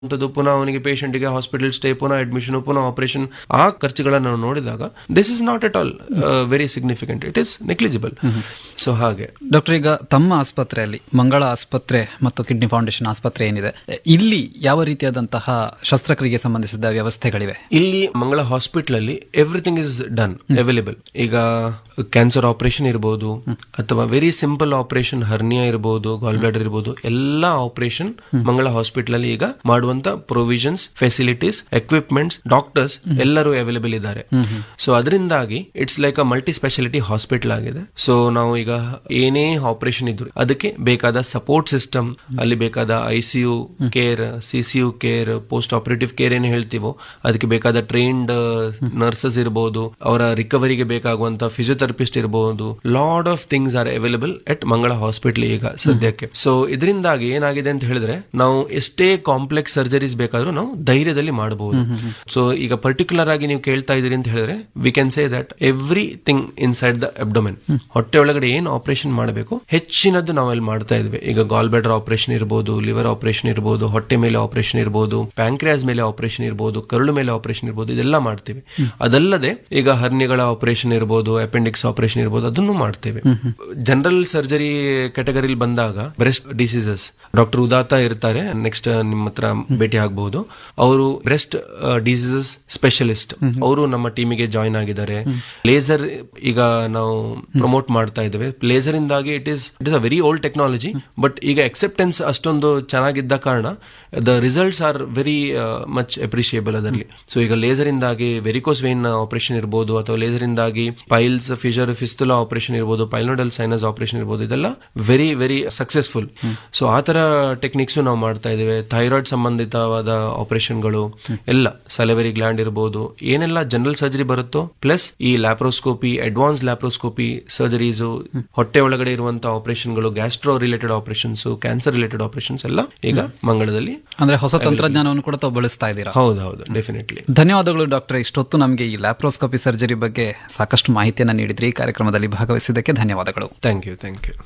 ಅಂತದ್ದು ಪುನಃ ಅವನಿಗೆ ಪೇಷಂಟ್ಗೆ ಹಾಸ್ಪಿಟಲ್ ಸ್ಟೇ ಪುನಃ ಅಡ್ಮಿಷನ್ ಪುನಃ ಆಪರೇಷನ್ ಆ ಖರ್ಚುಗಳನ್ನು ನಾವು ನೋಡಿದಾಗ this is not at all very significant it is negligible so ಹಾಗೆ ಡಾಕ್ಟರ್ ಈಗ ತಮ್ಮ ಆಸ್ಪತ್ರೆಯಲ್ಲಿ ಮಂಗಳ ಆಸ್ಪತ್ರೆ ಮತ್ತು ಕಿಡ್ನಿ ಫೌಂಡೇಶನ್ ಆಸ್ಪತ್ರೆ ಏನಿದೆ ಇಲ್ಲಿ ಯಾವ ರೀತಿಯಾದಂತಹ ಶಸ್ತ್ರಕ್ರಿಯೆಗೆ ಸಂಬಂಧಿಸಿದ ವ್ಯವಸ್ಥೆಗಳಿವೆ ಇಲ್ಲಿ ಮಂಗಳ ಹಾಸ್ಪಿಟಲ್ ಅಲ್ಲಿ ಎವ್ರಿಥಿಂಗ್ ಇಸ್ ಡನ್ ಅವೈಲೇಬಲ್ ಈಗ ಕ್ಯಾನ್ಸರ್ ಆಪರೇಷನ್ ಇರಬಹುದು ಅಥವಾ ವೆರಿ ಸಿಂಪಲ್ ಆಪರೇಷನ್ ಹರ್ನಿಯಾ ಇರಬಹುದು ಗಾಲ್ ಬ್ಲಾಡರ್ ಇರಬಹುದು ಎಲ್ಲಾ ಆಪರೇಷನ್ ಮಂಗಳ ಹಾಸ್ಪಿಟಲ್ ಅಲ್ಲಿ ಈಗ ಮಾಡುವಂತ ಪ್ರೊವಿಷನ್ಸ್ ಫೆಸಿಲಿಟೀಸ್ ಎಕ್ವಿಪ್ಮೆಂಟ್ಸ್ ಡಾಕ್ಟರ್ಸ್ ಎಲ್ಲರೂ ಅವೈಲೇಬಲ್ ಇದ್ದಾರೆ ಸೊ ಅದರಿಂದಾಗಿ it's like a multi speciality hospital ಆಗಿದೆ ಸೊ ನಾವು ಈಗ ಏನೇ ಆಪರೇಷನ್ ಇದ್ರು ಅದಕ್ಕೆ ಬೇಕಾದ ಸಪೋರ್ಟ್ ಸಿಸ್ಟಮ್ ಅಲ್ಲಿ ಬೇಕಾದ I C U care C C U care post operative care ಏನು ಹೇಳ್ತೀವೋ ಅದಕ್ಕೆ ಬೇಕಾದ ಟ್ರೈನ್ಡ್ ನರ್ಸಸ್ ಇರಬಹುದು ಅವರ ರಿಕವರಿಗೆ ಬೇಕಾಗುವಂತ ಫಿಸಿಯೋಥೆರಪಿಸ್ಟ್ ಇರಬಹುದು lot of things are available at Mangala hospital ಈಗ ಸದ್ಯಕ್ಕೆ ಸೊ ಇದರಿಂದಾಗಿ ಏನಾಗಿದೆ ಅಂತ ಹೇಳಿದ್ರೆ ನಾವು ಎಷ್ಟೇ ಕಾಂಪ್ಲೆಕ್ಸ್ ಸರ್ಜರೀಸ್ ಬೇಕಾದ್ರೂ ನಾವು ಧೈರ್ಯದಲ್ಲಿ ಮಾಡಬಹುದು ಸೊ ಈಗ ಪರ್ಟಿಕ್ಯುಲರ್ ಆಗಿ ನೀವು ಕೇಳ್ತಾ ಇದೀರಿ ಅಂತ ಹೇಳಿದ್ರೆ we can say that everything inside the abdomen ಹೊಟ್ಟೆ ಒಳಗಡೆ ಏನ್ ಆಪರೇಷನ್ ಮಾಡಬೇಕು ಹೆಚ್ಚಿನದ್ದು ನಾವಲ್ಲಿ ಮಾಡ್ತಾ ಇದ್ವಿ ಈಗ ಗಾಲ್ ಬ್ಯಾಡರ್ ಆಪರೇಷನ್ ಇರಬಹುದು ಲಿವರ್ ಆಪರೇಷನ್ ಇರಬಹುದು ಹೊಟ್ಟೆ ಮೇಲೆ ಆಪರೇಷನ್ ಇರಬಹುದು ಪ್ಯಾಂಕ್ರಿಯಾಸ್ ಮೇಲೆ ಆಪರೇಷನ್ ಇರಬಹುದು ಕರುಳು ಮೇಲೆ ಆಪರೇಷನ್ ಇರಬಹುದು ಇದೆಲ್ಲ ಮಾಡ್ತೀವಿ ಅದಲ್ಲದೆ ಈಗ ಹರ್ನಿಗಳ ಆಪರೇಷನ್ ಇರಬಹುದು ಅಪೆಂಡಿಕ್ಸ್ ಆಪರೇಷನ್ ಇರಬಹುದು ಅದನ್ನು ಮಾಡ್ತೇವೆ ಜನರಲ್ ಸರ್ಜರಿ ಕ್ಯಾಟಗರಿಲಿ ಬಂದಾಗ ಬ್ರೆಸ್ಟ್ ಡಿಸೀಸಸ್ ಡಾಕ್ಟರ್ ಉದಾತ ಇರ್ತಾರೆ ನೆಕ್ಸ್ಟ್ ನಿಮ್ಮ ಹತ್ರ ಭೇಟಿ ಆಗಬಹುದು ಅವರು ಬ್ರೆಸ್ಟ್ ಡಿಸೀಸಸ್ ಸ್ಪೆಷಲಿಸ್ಟ್ ಅವರು ನಮ್ಮ ಟೀಮಿಗೆ ಜಾಯಿನ್ ಆಗಿದ್ದಾರೆ ಲೇಸರ್ ಈಗ ನಾವು ಪ್ರಮೋಟ್ ಮಾಡ್ತಾ ಇದ್ದೇವೆ ಲೇಸರ್ ಇಂದಾಗಿ it is it is a very old technology but ಈಗ ಅಕ್ಸೆಪ್ಟೆನ್ಸ್ ಅಷ್ಟೊಂದು ಚೆನ್ನಾಗಿದ್ದ ಕಾರಣ the results are very much appreciable ಅದರಲ್ಲಿ ಸೊ ಈಗ ಲೇಸರ್ ಇಂದಾಗಿ ವೆರಿಕೋಸ್ ವೇನ್ ಆಪರೇಷನ್ ಇರಬಹುದು ಅಥವಾ ಲೇಸರ್ ಇಂದಾಗಿ ಪೈಲ್ಸ್ ಫಿಶರ್ ಫಿಸ್ತುಲಾ ಆಪರೇಷನ್ ಇರಬಹುದು ಪೈಲ್ನೋಡಲ್ ಸೈನಸ್ ಆಪರೇಷನ್ ಇರಬಹುದು ಇದೆಲ್ಲ ವೆರಿ ವೆರಿ ಸಕ್ಸಸ್ಫುಲ್ ಸೊ ಆ ತರ ಟೆಕ್ನಿಕ್ಸ್ ನಾವು ಮಾಡ್ತಾ ಇದ್ದೇವೆ ಥೈರಾಯ್ಡ್ ಸಂಬಂಧಿತವಾದ ಆಪರೇಷನ್ಗಳು ಎಲ್ಲ ಸಲೆವರಿ ಗ್ಲ್ಯಾಂಡ್ ಇರಬಹುದು ಏನೆಲ್ಲ ಜನರಲ್ ಸರ್ಜರಿ ಬರುತ್ತೋ ಪ್ಲಸ್ ಈ ಲ್ಯಾಪ್ರೋಸ್ಕೋಪಿ ಅಡ್ವಾನ್ಸ್ ಲ್ಯಾಪ್ರೋಸ್ಕೋಪಿ ಸರ್ಜರೀಸ್ ಹೊಟ್ಟೆ ಒಳಗಡೆ ಇರುವಂತಹ ಆಪರೇಷನ್ಗಳು gastro related operations cancer related operations ಎಲ್ಲ ಈಗ ಮಂಗಳದಲ್ಲಿ ಅಂದ್ರೆ ಹೊಸ ತಂತ್ರಜ್ಞಾನವನ್ನು ಕೂಡ ತಾವು ಬಳಸ್ತಾ ಇದ್ದೀರಾ ಹೌದು ಹೌದು ಡೆಫಿನೆಟ್ಲಿ ಧನ್ಯವಾದಗಳು ಡಾಕ್ಟರ್ ಇಷ್ಟೊತ್ತು ನಮಗೆ ಈ ಲ್ಯಾಪ್ರೋಸ್ಕೋಪಿ ಸರ್ಜರಿ ಬಗ್ಗೆ ಸಾಕಷ್ಟು ಮಾಹಿತಿಯನ್ನು ನೀಡಿದ್ರಿ ಈ ಕಾರ್ಯಕ್ರಮದಲ್ಲಿ ಭಾಗವಹಿಸಿದ್ದಕ್ಕೆ ಧನ್ಯವಾದಗಳು ಥ್ಯಾಂಕ್ ಯು ಥ್ಯಾಂಕ್ ಯು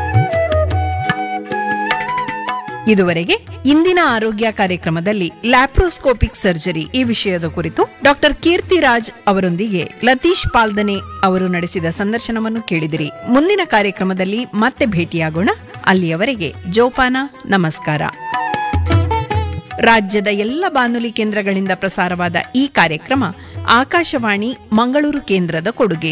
ಇದುವರೆಗೆ ಇಂದಿನ ಆರೋಗ್ಯ ಕಾರ್ಯಕ್ರಮದಲ್ಲಿ ಲ್ಯಾಪ್ರೋಸ್ಕೋಪಿಕ್ ಸರ್ಜರಿ ಈ ವಿಷಯದ ಕುರಿತು ಡಾಕ್ಟರ್ ಕೀರ್ತಿರಾಜ್ ಅವರೊಂದಿಗೆ ಲತೀಶ್ ಪಾಲ್ದನೆ ಅವರು ನಡೆಸಿದ ಸಂದರ್ಶನವನ್ನು ಕೇಳಿದಿರಿ ಮುಂದಿನ ಕಾರ್ಯಕ್ರಮದಲ್ಲಿ ಮತ್ತೆ ಭೇಟಿಯಾಗೋಣ ಅಲ್ಲಿಯವರೆಗೆ ಜೋಪಾನ ನಮಸ್ಕಾರ ರಾಜ್ಯದ ಎಲ್ಲ ಬಾನುಲಿ ಕೇಂದ್ರಗಳಿಂದ ಪ್ರಸಾರವಾದ ಈ ಕಾರ್ಯಕ್ರಮ ಆಕಾಶವಾಣಿ ಮಂಗಳೂರು ಕೇಂದ್ರದ ಕೊಡುಗೆ